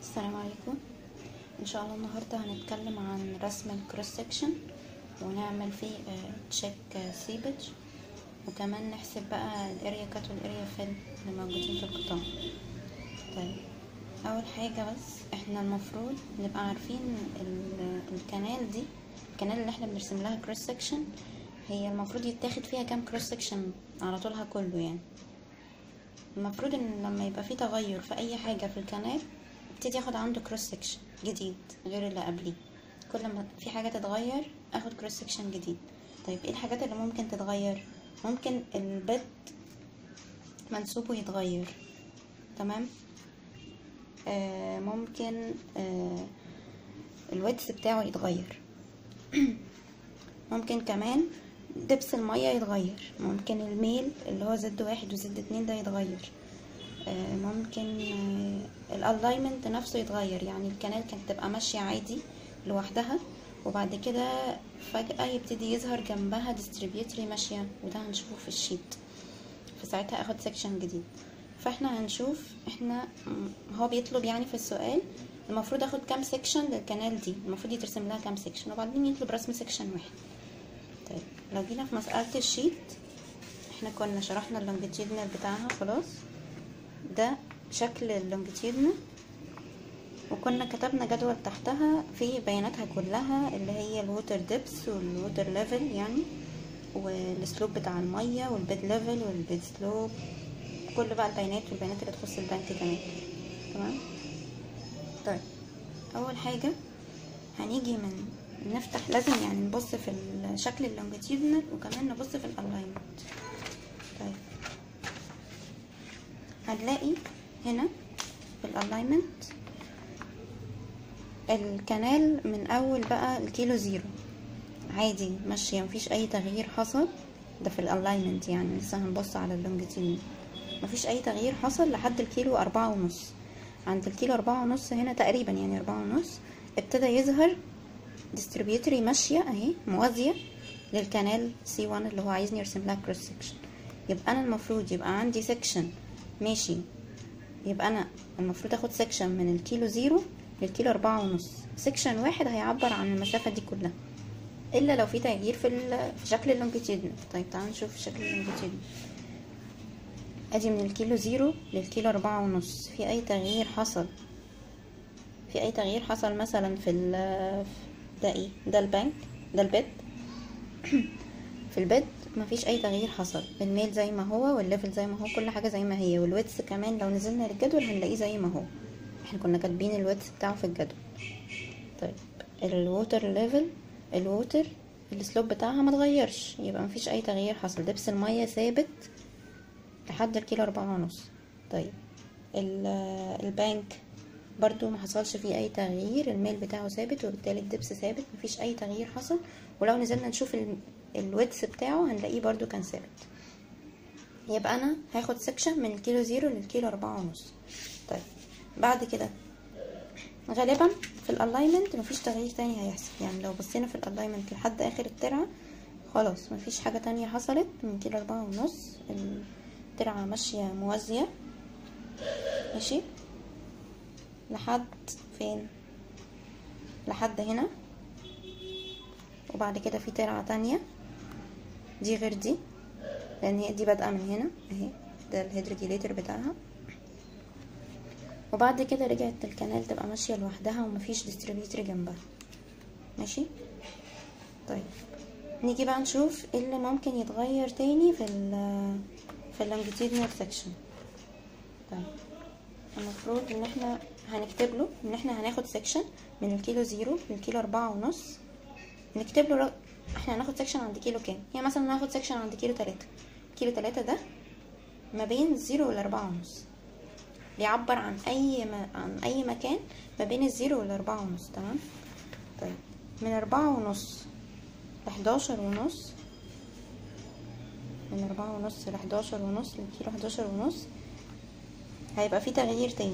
السلام عليكم ان شاء الله النهارده هنتكلم عن رسم الكروس سكشن ونعمل فيه تشيك سيبج وكمان نحسب بقى الاريا كات والاريا فيل اللي موجودين في القطاع طيب اول حاجه بس احنا المفروض نبقى عارفين ال- الكنال دي الكنال اللي احنا بنرسم لها كروس سكشن هي المفروض يتاخد فيها كام كروس سكشن على طولها كله يعني المفروض ان لما يبقى في تغير في اي حاجه في الكنال ابتدي اخد عنده كروس سكشن جديد غير اللي قبليه كل ما في حاجه تتغير اخد كروس سكشن جديد طيب ايه الحاجات اللي ممكن تتغير ممكن البيد منسوبه يتغير تمام آه ممكن آه الويتس بتاعه يتغير ممكن كمان دبس المية يتغير ممكن الميل اللي هو زد واحد وزد اتنين ده يتغير آه، ممكن الالاينمنت نفسه يتغير يعني الكنال كانت تبقى ماشية عادي لوحدها وبعد كده فجأة يبتدي يظهر جنبها ديستريبيوتري ماشية وده هنشوفه في الشيت فساعتها اخد سكشن جديد فاحنا هنشوف احنا م- هو بيطلب يعني في السؤال المفروض اخد كام سكشن للكنال دي المفروض يترسم لها كام سكشن وبعدين يطلب رسم سكشن واحد طيب لو جينا في مسألة الشيت احنا كنا شرحنا اللونجيتيودنال بتاعها خلاص ده شكل اللونجيتيودنال وكنا كتبنا جدول تحتها فيه بياناتها كلها اللي هي الووتر ديبس والووتر ليفل يعني والسلوب بتاع المية والبيد ليفل والبيد سلوب كل بقى البيانات والبيانات اللي تخص البنك كمان تمام طيب اول حاجة هنيجي من نفتح لازم يعني نبص في شكل اللونجيتيودنال وكمان نبص في الالاينمنت طيب هنلاقي هنا في الالاينمنت الكنال من اول بقى الكيلو زيرو عادي ماشية مفيش اي تغيير حصل ده في الالاينمنت يعني لسه هنبص على اللونجيتيودنال مفيش اي تغيير حصل لحد الكيلو اربعة ونص عند الكيلو اربعة ونص هنا تقريبا يعني اربعة ونص ابتدى يظهر ديستريبيوتري ماشية اهي موازية للكنال سي 1 اللي هو عايزني يرسم لها كروس سكشن يبقى انا المفروض يبقى عندي سكشن ماشي يبقى انا المفروض اخد سكشن من الكيلو زيرو للكيلو اربعة ونص سكشن واحد هيعبر عن المسافة دي كلها الا لو في تغيير في, ال- في شكل اللونجيتيودنال طيب تعالوا نشوف شكل اللونجيتيودنال ادي من الكيلو زيرو للكيلو اربعة ونص في اي تغيير حصل في اي تغيير حصل مثلا في ال ده ايه ده البنك ده البيت في البيت مفيش اي تغيير حصل الميل زي ما هو والليفل زي ما هو كل حاجه زي ما هي والويتس كمان لو نزلنا للجدول هنلاقيه زي ما هو احنا كنا كاتبين الويتس بتاعه في الجدول طيب الووتر ليفل الووتر السلوب بتاعها ما اتغيرش يبقى مفيش اي تغيير حصل دبس الميه ثابت لحد الكيلو أربعة ونص طيب ال- البنك برضو ما حصلش فيه اي تغيير الميل بتاعه ثابت وبالتالي الدبس ثابت مفيش اي تغيير حصل ولو نزلنا نشوف ال- الويدث بتاعه هنلاقيه برضو كان ثابت يبقى انا هاخد سكشن من الكيلو زيرو للكيلو أربعة ونص طيب بعد كده غالبا في الالاينمنت مفيش تغيير تاني هيحصل يعني لو بصينا في الالاينمنت لحد اخر الترعه خلاص مفيش حاجه تانية حصلت من كيلو أربعة ونص الترعه ماشيه موازيه ماشي لحد فين لحد هنا وبعد كده في ترعة تانية دي غير دي لان هي دي بادئة من هنا اهي ده الهيدروجيليتر بتاعها وبعد كده رجعت الكنال تبقى ماشية لوحدها ومفيش ديستريبيوتر جنبها ماشي طيب نيجي بقى نشوف ايه اللي ممكن يتغير تاني في ال في اللونجيتيودنال سيكشن طيب المفروض ان احنا هنكتب له ان احنا هناخد سيكشن من الكيلو زيرو للكيلو اربعة ونص نكتب له رق... احنا هناخد سيكشن عند كيلو كام يعني مثلا هناخد سيكشن عند كيلو تلاتة كيلو تلاتة ده ما بين الزيرو والاربعة ونص بيعبر عن اي ما... عن اي مكان ما بين الزيرو والاربعة ونص تمام طيب من اربعة ونص لحداشر ونص من أربعة ونص لحداشر ونص لكيلو حداشر ونص هيبقى في تغيير تاني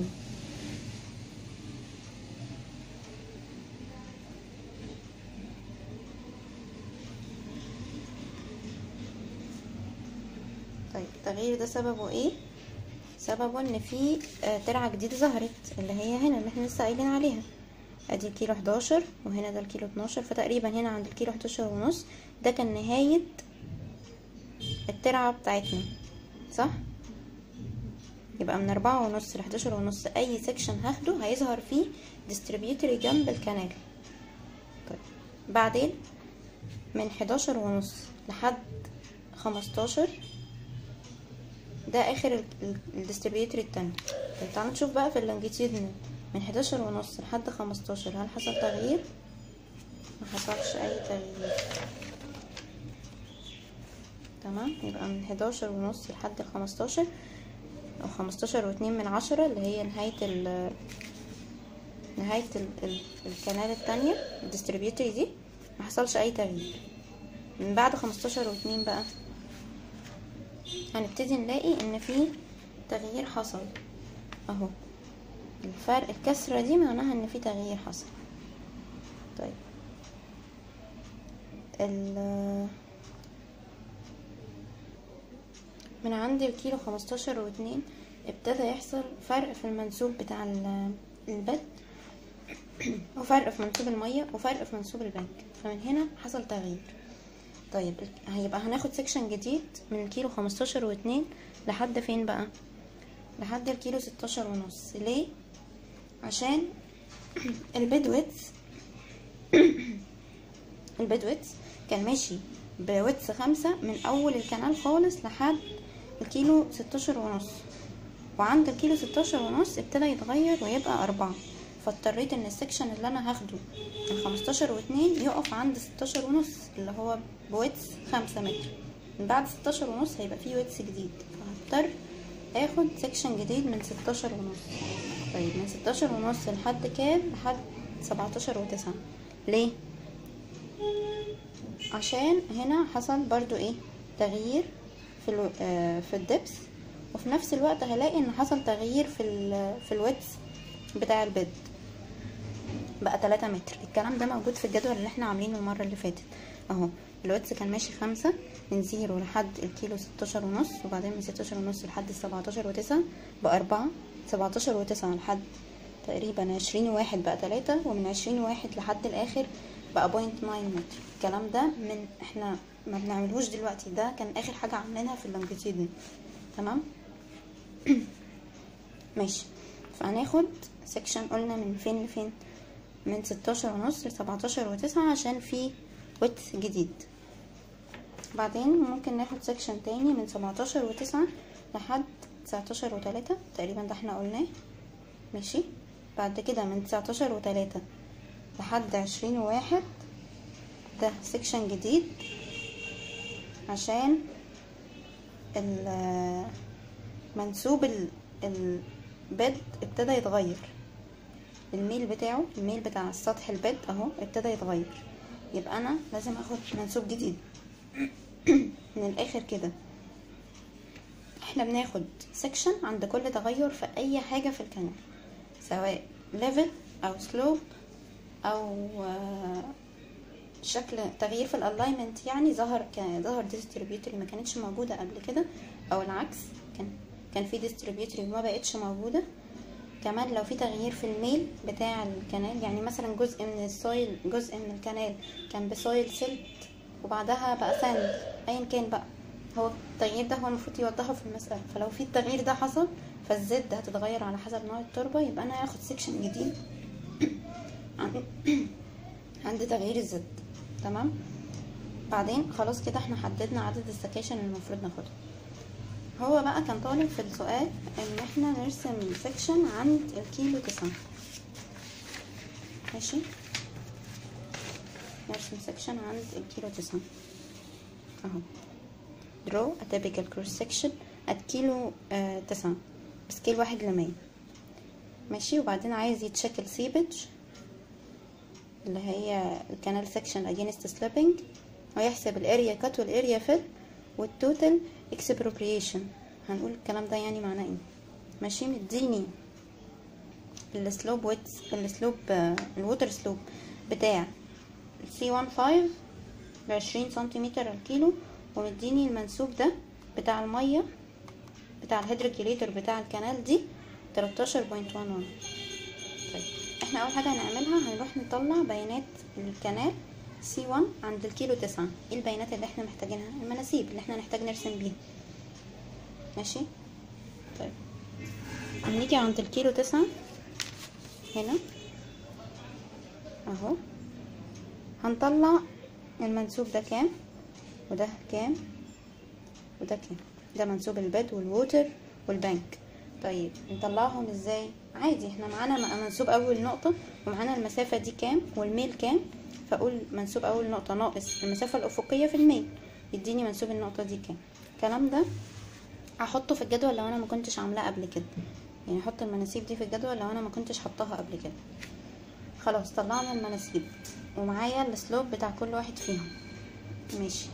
طيب التغيير ده سببه ايه سببه ان في آه، ترعة جديدة ظهرت اللي هي هنا اللي احنا لسه قايلين عليها ادي الكيلو 11 وهنا ده الكيلو 12 فتقريبا هنا عند الكيلو 11 ونص ده كان نهاية الترعة بتاعتنا صح يبقى من أربعة ونص لحداشر ونص أي سكشن هاخده هيظهر فيه ديستريبيوتري جنب الكنال طيب بعدين من حداشر ونص لحد خمستاشر ده آخر الديستريبيوتري التاني طيب تعالوا نشوف بقى في اللونجيتيودنال من حداشر ونص لحد خمستاشر هل حصل تغيير؟ ما حصلش أي تغيير تمام يبقى من حداشر ونص لحد خمستاشر او خمستاشر واتنين من عشرة اللي هي نهاية ال نهاية ال ال الكنال التانية الديستريبيوتري دي ما حصلش اي تغيير من بعد خمستاشر واتنين بقى هنبتدي نلاقي ان في تغيير حصل اهو الفرق الكسرة دي معناها ان في تغيير حصل طيب ال من عند الكيلو خمستاشر واتنين ابتدى يحصل فرق في المنسوب بتاع ال- البد وفرق في منسوب المية وفرق في منسوب البنك فمن هنا حصل تغيير طيب هيبقى هناخد سيكشن جديد من الكيلو خمستاشر واتنين لحد فين بقى لحد الكيلو ستاشر ونص ليه عشان البيد ويتس البيد ويتس كان ماشي بويتس خمسة من أول الكنال خالص لحد الكيلو ستاشر ونص وعند الكيلو ستاشر ونص ابتدى يتغير ويبقى أربعة فاضطريت ان السكشن اللي انا هاخده من خمستاشر واتنين يقف عند ستاشر ونص اللي هو بويتس خمسة متر من بعد ستاشر ونص هيبقى فيه ويتس جديد فهضطر اخد سكشن جديد من ستاشر ونص طيب من ستاشر ونص لحد كام لحد سبعتاشر وتسعة ليه عشان هنا حصل برضو ايه تغيير في الو... آه في الدبس وفي نفس الوقت هلاقي ان حصل تغيير في ال... في الويتس بتاع البيد بقى 3 متر الكلام ده موجود في الجدول اللي احنا عاملينه المرة اللي فاتت اهو الويتس كان ماشي خمسة من زيرو لحد الكيلو ستاشر ونص وبعدين من ستاشر ونص لحد السبعتاشر وتسعة بقى أربعة سبعتاشر وتسعة لحد تقريبا عشرين واحد بقى تلاتة ومن عشرين واحد لحد الآخر بقى بوينت ناين متر الكلام ده من احنا ما بنعملهوش دلوقتي ده كان آخر حاجة عاملينها في اللونجيتيودن تمام ماشي فهناخد سيكشن قلنا من فين لفين من ستاشر ونص لسبعتاشر وتسعة عشان في ويت جديد بعدين ممكن ناخد سيكشن تاني من سبعتاشر وتسعة لحد تسعتاشر وتلاتة تقريبا ده احنا قلناه ماشي بعد كده من تسعتاشر وتلاتة لحد عشرين وواحد ده سيكشن جديد عشان ال- منسوب ال- البيد ابتدى يتغير الميل بتاعه الميل بتاع السطح البيد اهو ابتدى يتغير يبقى انا لازم اخد منسوب جديد من الاخر كده احنا بناخد سكشن عند كل تغير في اي حاجة في الكنال سواء ليفل او سلوب او آه، شكل تغيير في الالاينمنت يعني ظهر كان ظهر ديستريبيوتري ما كانتش موجودة قبل كده او العكس كان كان في ديستريبيوتري وما بقتش موجودة كمان لو في تغيير في الميل بتاع الكنال يعني مثلا جزء من السويل جزء من الكنال كان بسويل سلت وبعدها بقى ساند ايا كان بقى هو التغيير ده هو المفروض يوضحه في المسألة فلو في التغيير ده حصل فالزد هتتغير على حسب نوع التربة يبقى انا هاخد سيكشن جديد عن- عند تغيير الزد تمام بعدين خلاص كده احنا حددنا عدد السكاشن اللي المفروض ناخدها هو بقى كان طالب في السؤال ان احنا نرسم سيكشن عند الكيلو تسعة ماشي نرسم سيكشن عند الكيلو تسعة اهو draw a typical cross section at كيلو آه تسعة بسكيل واحد لمية ماشي وبعدين عايز يتشكل سيبج اللي هي الكانال سيكشن against slipping ويحسب الاريا كات والاريا فيل والتوتال اكسبروبريشن هنقول الكلام ده يعني معناه ايه ماشي مديني السلوب ويتس السلوب الووتر سلوب بتاع السي 15 بعشرين سنتيمتر الكيلو ومديني المنسوب ده بتاع المية بتاع الهيدروكيليتر بتاع الكنال دي 13.11 طيب احنا اول حاجه هنعملها هنروح نطلع بيانات الكنال سي 1 عند الكيلو تسعة ايه البيانات اللي احنا محتاجينها المناسيب اللي احنا نحتاج نرسم بيها ماشي طيب هنيجي عند الكيلو تسعة هنا اهو هنطلع المنسوب ده كام وده كام وده كام ده منسوب البيد والووتر والبنك طيب نطلعهم ازاي عادي احنا معانا منسوب اول نقطة ومعانا المسافة دي كام والميل كام فاقول منسوب اول نقطة ناقص المسافة الافقية في الميل يديني منسوب النقطة دي كام الكلام ده هحطه في الجدول لو انا ما كنتش عاملاه قبل كده يعني احط المناسيب دي في الجدول لو انا ما كنتش حطاها قبل كده خلاص طلعنا المناسيب ومعايا السلوب بتاع كل واحد فيهم ماشي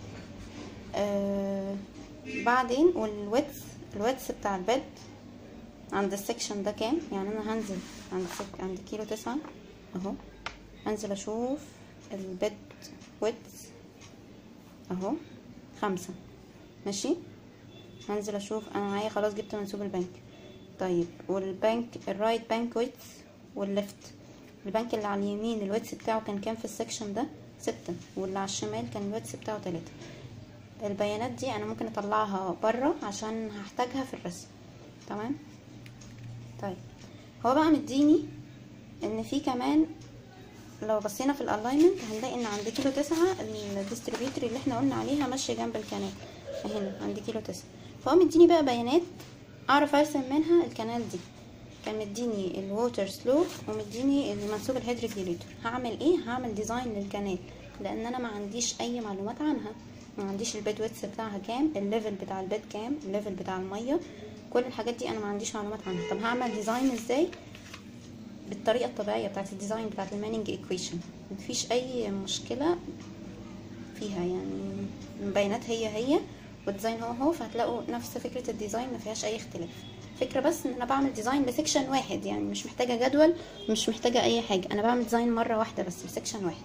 آه بعدين والويتس الويتس بتاع البيد عند السكشن ده كام يعني انا هنزل عند سك... عند كيلو تسعة اهو هنزل اشوف البيد ويتس اهو خمسة ماشي هنزل اشوف انا معايا خلاص جبت منسوب البنك طيب والبنك الرايت بانك ويتس والليفت البنك اللي على اليمين الويتس بتاعه كان كام في السكشن ده ستة واللي على الشمال كان الويتس بتاعه تلاتة البيانات دي انا ممكن اطلعها بره عشان هحتاجها في الرسم تمام طيب هو بقى مديني ان في كمان لو بصينا في الالاينمنت هنلاقي ان عند كيلو تسعة الديستريبيوتري اللي احنا قلنا عليها ماشية جنب الكنال هنا عند كيلو تسعة فهو مديني بقى بيانات اعرف ارسم منها الكنال دي كان مديني الووتر سلو ومديني المنسوب الهيدروكيليتر هعمل ايه هعمل ديزاين للكنال لان انا ما عنديش اي معلومات عنها ما عنديش البيد ويتس بتاعها كام الليفل بتاع البيد كام الليفل بتاع الميه كل الحاجات دي انا ما عنديش معلومات عنها طب هعمل ديزاين ازاي بالطريقه الطبيعيه بتاعت الديزاين بتاعت المانينج ايكويشن مفيش اي مشكله فيها يعني البيانات هي هي والديزاين هو هو فهتلاقوا نفس فكره الديزاين ما فيهاش اي اختلاف فكره بس ان انا بعمل ديزاين لسكشن واحد يعني مش محتاجه جدول مش محتاجه اي حاجه انا بعمل ديزاين مره واحده بس لسكشن واحد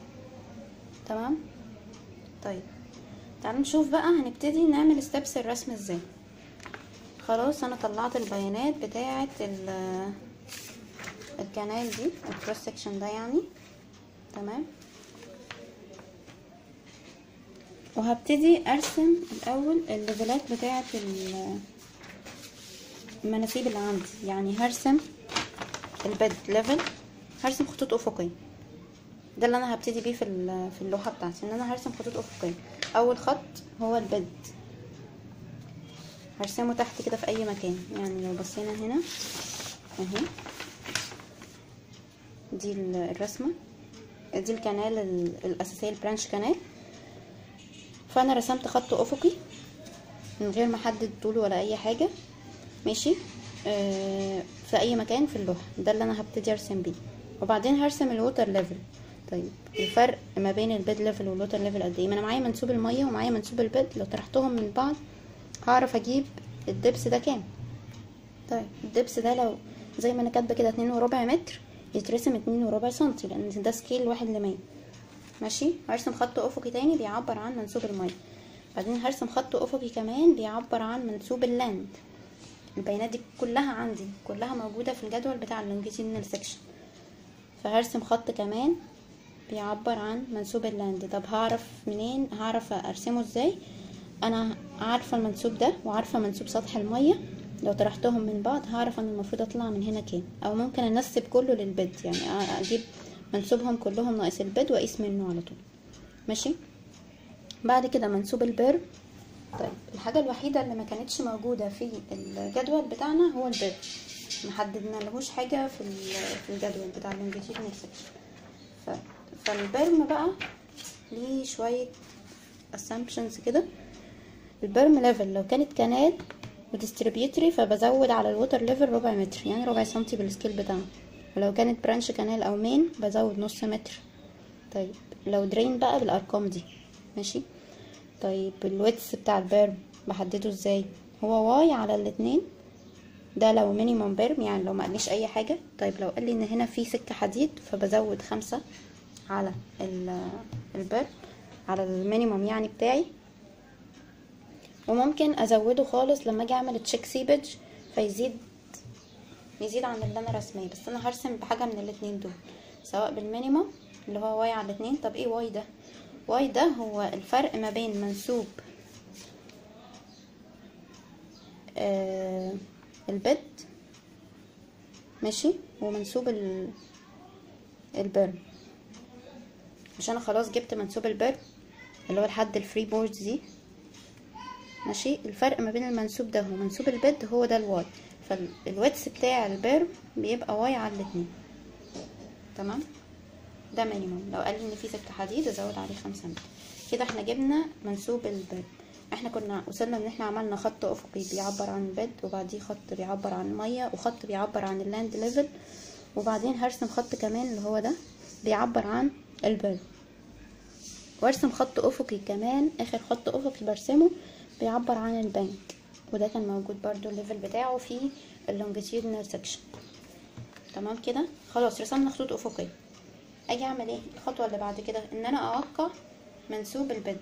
تمام طيب تعالوا نشوف بقى هنبتدي نعمل ستيبس الرسم ازاي خلاص انا طلعت البيانات بتاعه الكنال دي الكروس سكشن ده يعني تمام وهبتدي ارسم الاول الليفلات بتاعه المناسيب اللي عندي يعني هرسم البيد ليفل هرسم خطوط افقيه ده اللي انا هبتدي بيه في في اللوحه بتاعتي ان انا هرسم خطوط افقيه اول خط هو البيد هرسمه تحت كده في اي مكان يعني لو بصينا هنا اهي دي الرسمه دي الكنال الاساسيه البرانش كنال فانا رسمت خط افقي من غير ما احدد طوله ولا اي حاجه ماشي آه في اي مكان في اللوحه ده اللي انا هبتدي ارسم بيه وبعدين هرسم الووتر ليفل طيب الفرق ما بين البيد ليفل والووتر ليفل قد ايه ما انا معايا منسوب الميه ومعايا منسوب البيد لو طرحتهم من بعض هعرف اجيب الدبس ده كام طيب الدبس ده لو زي ما انا كاتبه كده اتنين وربع متر يترسم اتنين وربع سنتي لان ده سكيل واحد لمية ماشي هرسم خط افقي تاني بيعبر عن منسوب الميه بعدين هرسم خط افقي كمان بيعبر عن منسوب اللاند البيانات دي كلها عندي كلها موجوده في الجدول بتاع اللونجيتيودينال سيكشن فهرسم خط كمان بيعبر عن منسوب اللاند طب هعرف منين هعرف ارسمه ازاي انا عارفه المنسوب ده وعارفه منسوب سطح الميه لو طرحتهم من بعض هعرف ان المفروض اطلع من هنا كام او ممكن انسب كله للبيد يعني اجيب منسوبهم كلهم ناقص البيد واقيس منه على طول ماشي بعد كده منسوب البير طيب الحاجه الوحيده اللي ما كانتش موجوده في الجدول بتاعنا هو البير محددنا لهوش حاجه في في الجدول بتاع اللونجيتيودينال سيكشن فالبرم بقى ليه شويه assumptions كده البرم ليفل لو كانت كنال وديستريبيوتري فبزود على الووتر ليفل ربع متر يعني ربع سنتي بالسكيل بتاعنا ولو كانت برانش كانال او مين بزود نص متر طيب لو درين بقى بالارقام دي ماشي طيب الويتس بتاع البرم بحدده ازاي هو واي على الاتنين ده لو مينيموم بيرم يعني لو ما قاليش اي حاجه طيب لو قال لي ان هنا في سكه حديد فبزود خمسة على البيرم على المينيموم يعني بتاعي وممكن ازوده خالص لما اجي اعمل تشيك سيبج فيزيد يزيد عن اللي انا رسماه بس انا هرسم بحاجه من الاتنين دول سواء بالمينيمم اللي هو واي على الاتنين طب ايه واي ده واي ده هو الفرق ما بين منسوب آه البيد ماشي ومنسوب ال البرم مش انا خلاص جبت منسوب البرم اللي هو لحد الفري بوردز دي ماشي الفرق ما بين المنسوب ده ومنسوب البيد هو ده الواي فالويتس بتاع البرم بيبقى واي على الاتنين تمام ده مينيموم لو قال لي ان في سكه حديد ازود عليه خمسة متر كده احنا جبنا منسوب البرم احنا كنا وصلنا ان احنا عملنا خط افقي بيعبر عن البيد وبعديه خط بيعبر عن الميه وخط بيعبر عن اللاند ليفل وبعدين هرسم خط كمان اللي هو ده بيعبر عن البرم وارسم خط افقي كمان اخر خط افقي برسمه بيعبر عن البنك وده كان موجود برضو الليفل بتاعه في اللونجيتيودنال سكشن تمام كده خلاص رسمنا خطوط افقيه اجي اعمل ايه الخطوه اللي بعد كده ان انا اوقع منسوب البيد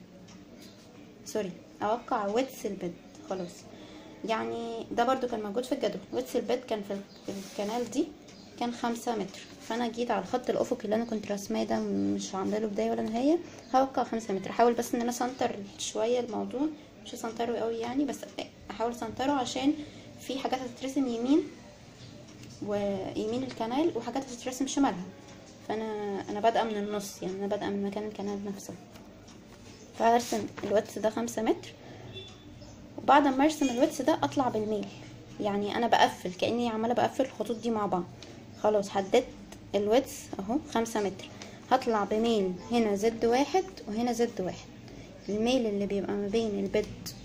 سوري اوقع ويتس البيد خلاص يعني ده برضو كان موجود في الجدول ويتس البيد كان في في الكنال دي كان خمسة متر فانا جيت على الخط الافقي اللي انا كنت رسماه ده مش عامله له بدايه ولا نهايه هوقع خمسة متر احاول بس ان انا سنتر شويه الموضوع مش هسنتره قوي يعني بس احاول سنتره عشان في حاجات هتترسم يمين ويمين الكنال وحاجات هتترسم شمالها فانا انا بادئه من النص يعني انا بادئه من مكان الكنال نفسه فهرسم الوتس ده خمسة متر وبعد ما ارسم الوتس ده اطلع بالميل يعني انا بقفل كاني عماله بقفل الخطوط دي مع بعض خلاص حددت الوتس اهو خمسة متر هطلع بميل هنا زد واحد وهنا زد واحد الميل اللي بيبقى ما بين البيد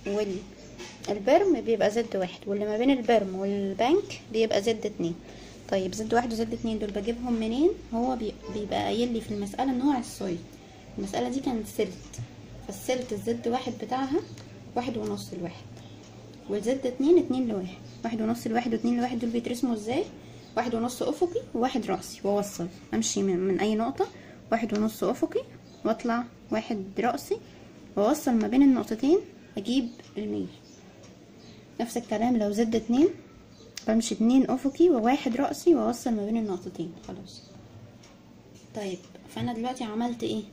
والبرم بيبقى زد واحد واللي ما بين البرم والبنك بيبقى زد اتنين طيب زد واحد وزد اتنين دول بجيبهم منين هو بيبقى قايل لي في المسألة نوع السويل المسألة دي كانت سلت فالسلت الزد واحد بتاعها واحد ونص الواحد والزد اتنين اتنين لواحد واحد ونص الواحد واتنين لواحد دول بيترسموا ازاي واحد ونص افقي وواحد رأسي واوصل امشي من, من اي نقطة واحد ونص افقي واطلع واحد رأسي واوصل ما بين النقطتين اجيب الميل نفس الكلام لو زد اتنين بمشي اتنين افقي وواحد رأسي واوصل ما بين النقطتين خلاص طيب فانا دلوقتي عملت ايه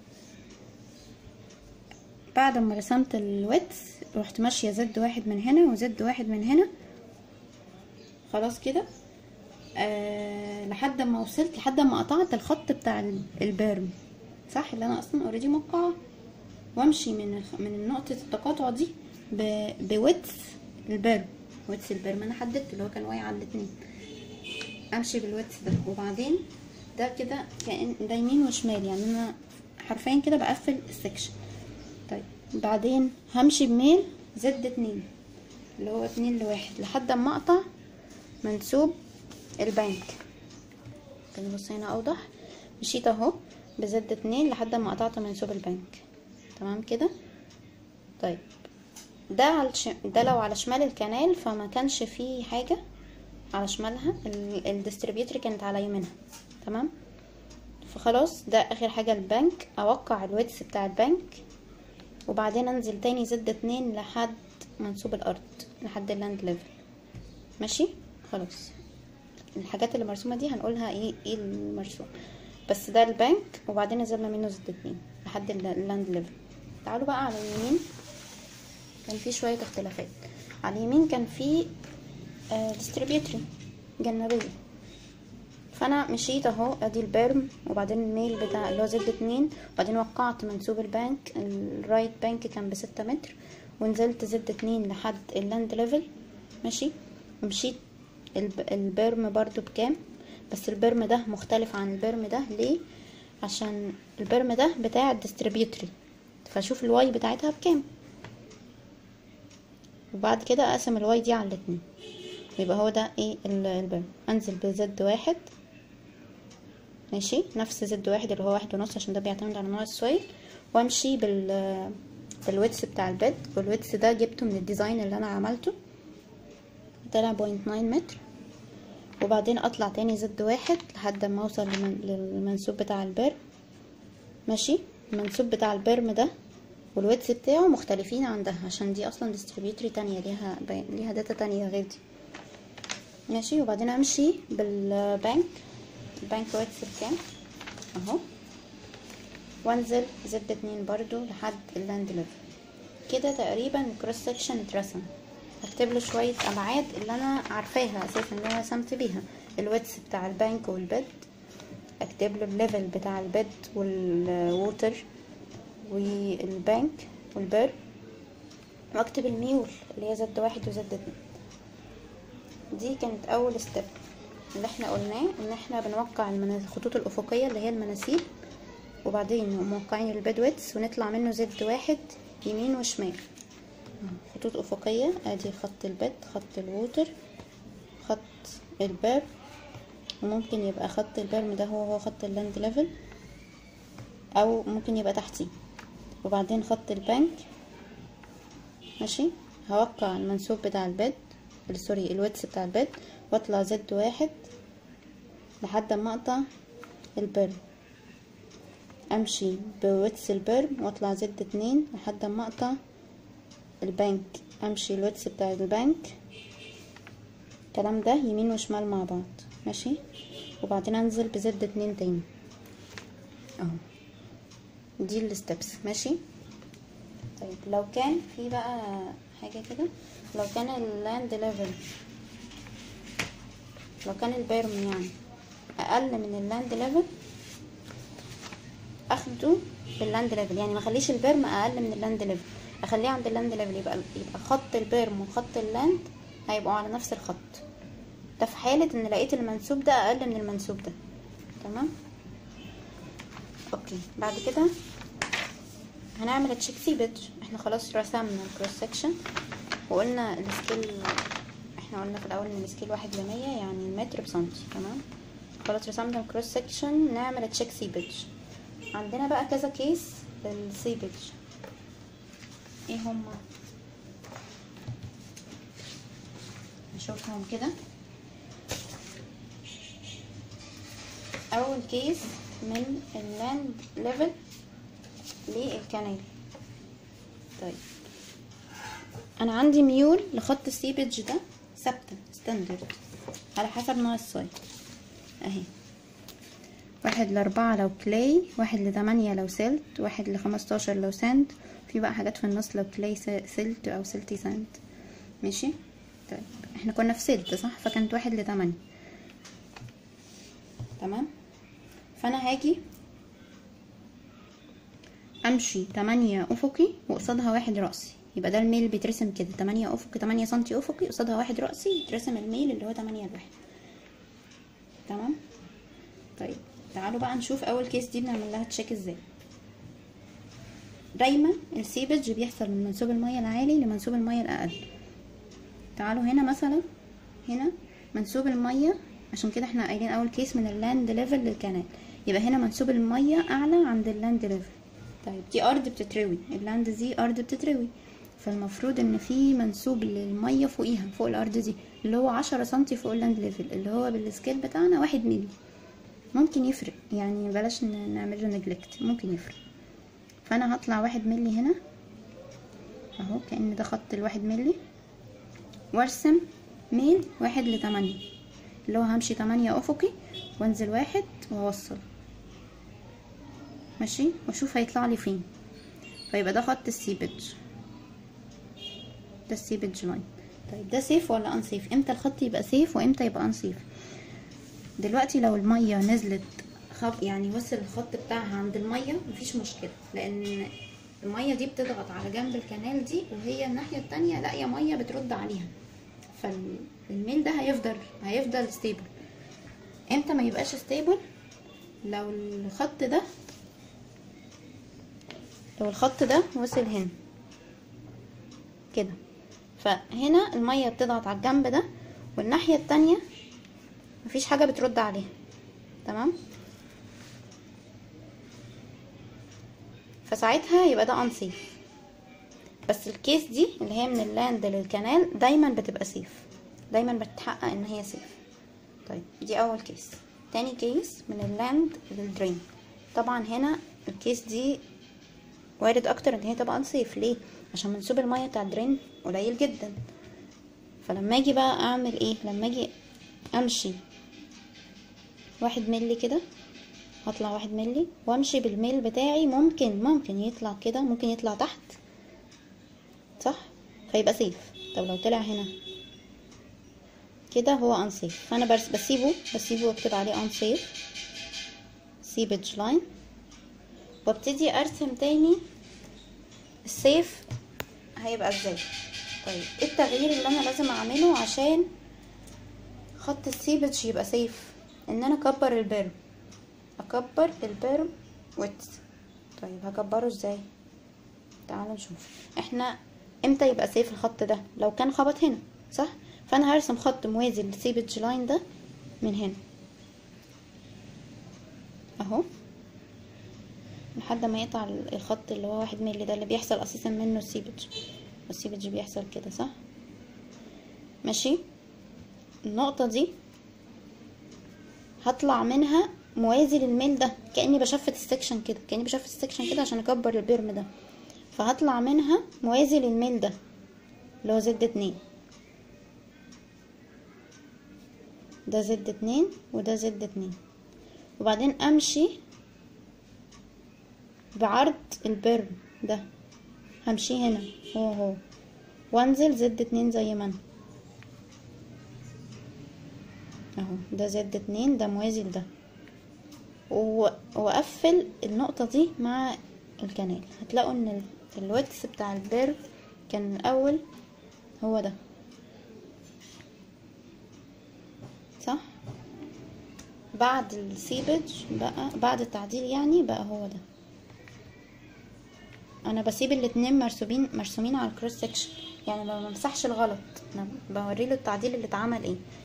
بعد ما رسمت الويتس رحت ماشية زد واحد من هنا وزد واحد من هنا خلاص كده آه لحد ما وصلت لحد ما قطعت الخط بتاع البرم صح اللي انا اصلا اوريدي موقعه وامشي من من نقطة التقاطع دي بويتس البرم ويتس البرم انا حددت اللي هو كان واقع على الاتنين امشي بالويتس ده وبعدين ده كده كأن ده يمين وشمال يعني انا حرفيا كده بقفل السكشن طيب بعدين همشي بميل زد اتنين اللي هو اتنين لواحد لحد اما اقطع منسوب البنك كده بص هنا اوضح مشيت اهو بزد اتنين لحد ما قطعت منسوب البنك تمام كده طيب ده على الش... ده لو على شمال الكنال فما كانش فيه حاجة على شمالها الديستريبيوتر كانت على يمينها تمام فخلاص ده اخر حاجة البنك اوقع الويتس بتاع البنك وبعدين انزل تاني زد اتنين لحد منسوب الارض لحد اللاند ليفل ماشي خلاص الحاجات اللي مرسومة دي هنقولها ايه ايه المرسوم بس ده البنك وبعدين نزلنا منه زد اتنين لحد اللاند ليفل تعالوا بقى على اليمين كان في شوية اختلافات على اليمين كان في ديستريبيوتري جنبية فانا مشيت اهو ادي البرم وبعدين الميل بتاع اللي هو زد اتنين وبعدين وقعت منسوب البنك الرايت بنك كان بستة متر ونزلت زد اتنين لحد اللاند ليفل ماشي ومشيت البرم برضو بكام بس البرم ده مختلف عن البرم ده ليه عشان البرم ده بتاع الديستريبيوتري فاشوف الواي بتاعتها بكام وبعد كده اقسم الواي دي على الاتنين يبقى هو ده ايه البرم انزل بزد واحد ماشي نفس زد واحد اللي هو واحد ونص عشان ده بيعتمد على نوع السويل وامشي بال بالويتس بتاع البيد والويتس ده جبته من الديزاين اللي انا عملته طلع بوينت ناين متر وبعدين اطلع تاني زد واحد لحد ما اوصل للمنسوب بتاع البرم ماشي المنسوب بتاع البرم ده والويتس بتاعه مختلفين عن ده عشان دي اصلا ديستريبيوتري تانية ليها ليها داتا تانية غير دي ماشي وبعدين امشي بالبنك البنك ويتس بكام اهو وانزل زد اتنين برضو لحد اللاند ليفل كده تقريبا الكروس سكشن اترسم هكتب له شوية ابعاد اللي انا عارفاها اساسا اللي انا رسمت بيها الويتس بتاع البنك والبيد اكتب له الليفل بتاع البيد والووتر والبنك والبر واكتب الميول اللي هي زد واحد وزد اتنين دي كانت اول ستيب اللي احنا قلناه ان احنا بنوقع الخطوط الافقيه اللي هي المناسيب وبعدين موقعين البيد ويتس ونطلع منه زد واحد يمين وشمال خطوط افقيه ادي خط البيد خط الووتر خط الباب وممكن يبقى خط البرم ده هو هو خط اللاند ليفل او ممكن يبقى تحتيه وبعدين خط البنك ماشي هوقع المنسوب بتاع البيد سوري الويتس بتاع البيد واطلع زد واحد لحد ما اقطع البرم امشي بويتس البرم واطلع زد اتنين لحد ما اقطع البنك امشي الويتس بتاع البنك الكلام ده يمين وشمال مع بعض ماشي وبعدين انزل بزد اتنين تاني اهو دي الستبس ماشي طيب لو كان في بقى حاجة كده لو كان اللاند ليفل لو كان البيرم يعني اقل من اللاند ليفل اخده باللاند ليفل يعني ما اخليش البيرم اقل من اللاند ليفل اخليه عند اللاند ليفل يبقى يبقى خط البيرم وخط اللاند هيبقوا على نفس الخط ده في حالة ان لقيت المنسوب ده اقل من المنسوب ده تمام اوكي بعد كده هنعمل تشيك سيبج احنا خلاص رسمنا الكروس سكشن وقلنا السكيل احنا قلنا في الاول ان السكيل واحد لمية يعني المتر بسنتي تمام خلاص رسمنا الكروس سكشن نعمل تشيك سيبج عندنا بقى كذا كيس للسيبج ايه هما نشوفهم كده اول كيس من اللاند ليفل للكنال طيب انا عندي ميول لخط السيبج ده ثابته ستاندرد على حسب نوع السايت اهي واحد لأربعة لو كلاي واحد لتمانية لو سلت واحد لخمستاشر لو ساند في بقى حاجات في النص لو كلاي سلت او سلتي ساند ماشي طيب احنا كنا في سلت صح فكانت واحد لتمانية تمام فانا هاجي امشي تمانية افقي وقصادها واحد رأسي يبقى ده الميل بيترسم كده تمانية افقي تمانية سنتي افقي قصادها واحد رأسي يترسم الميل اللي هو تمانية لواحد تمام طيب تعالوا بقى نشوف اول كيس دي بنعمل لها تشيك ازاي دايما السيبج بيحصل من منسوب المية العالي لمنسوب المية الاقل تعالوا هنا مثلا هنا منسوب المية عشان كده احنا قايلين اول كيس من اللاند ليفل للكنال يبقى هنا منسوب المية اعلى عند اللاند ليفل طيب دي ارض بتتروي اللاند دي ارض بتتروي فالمفروض ان في منسوب للمية فوقيها فوق الارض دي اللي هو عشرة سنتي فوق اللاند ليفل اللي هو بالسكيل بتاعنا واحد ميلي ممكن يفرق يعني بلاش نعمله نجلكت ممكن يفرق فانا هطلع واحد ملي هنا اهو كأن ده خط الواحد ملي وارسم ميل واحد لتمانية اللي هو همشي تمانية افقي وانزل واحد واوصل ماشي واشوف هيطلع لي فين فيبقى ده خط السيبج ده السيبج لاين طيب ده سيف ولا انسيف امتى الخط يبقى سيف وامتى يبقى انسيف دلوقتي لو المية نزلت خط يعني وصل الخط بتاعها عند المية مفيش مشكلة لان المية دي بتضغط على جنب الكنال دي وهي الناحية التانية لاقية مية بترد عليها فالميل ده هيفضل هيفضل ستيبل امتى ما يبقاش ستيبل لو الخط ده لو الخط ده وصل هنا كده فهنا المية بتضغط على الجنب ده والناحية التانية مفيش حاجة بترد عليها تمام فساعتها يبقى ده انسيف بس الكيس دي اللي هي من اللاند للكنال دايما بتبقى سيف دايما بتتحقق ان هي سيف طيب دي اول كيس تاني كيس من اللاند للدرين طبعا هنا الكيس دي وارد اكتر ان هي تبقى انسيف ليه عشان منسوب الميه بتاع الدرين قليل جدا فلما اجي بقى اعمل ايه لما اجي امشي واحد ملي كده هطلع واحد ملي وامشي بالميل بتاعي ممكن ممكن يطلع كده ممكن يطلع تحت صح فيبقى سيف طب لو طلع هنا كده هو انسيف فانا بس بسيبه بسيبه واكتب عليه انسيف سيبج لاين وابتدي ارسم تاني السيف هيبقى ازاي طيب ايه التغيير اللي انا لازم اعمله عشان خط السيبج يبقى سيف ان انا اكبر البرم اكبر البرم ويتس طيب هكبره ازاي تعالوا نشوف احنا امتى يبقى سيف الخط ده لو كان خبط هنا صح فانا هرسم خط موازي للسيبج لاين ده من هنا اهو لحد ما يقطع الخط اللي هو واحد ملي ده اللي بيحصل اساسا منه السيبج السيبج بيحصل كده صح ماشي النقطة دي هطلع منها موازي للميل ده كأني بشفت السكشن كده كأني بشفت السكشن كده عشان اكبر البرم ده فهطلع منها موازي للميل ده اللي هو زد اتنين ده زد اتنين وده زد اتنين وبعدين امشي بعرض البرم ده همشي هنا هو هو وانزل زد اتنين زي ما انا اهو ده زد اتنين ده موازي لده واقفل النقطة دي مع الكنال هتلاقوا ان الويتس بتاع البيرف كان الاول هو ده صح بعد السيبج بقى بعد التعديل يعني بقى هو ده انا بسيب الاتنين مرسومين مرسومين على الكروس سكشن يعني ما بمسحش الغلط انا بوريله التعديل اللي اتعمل ايه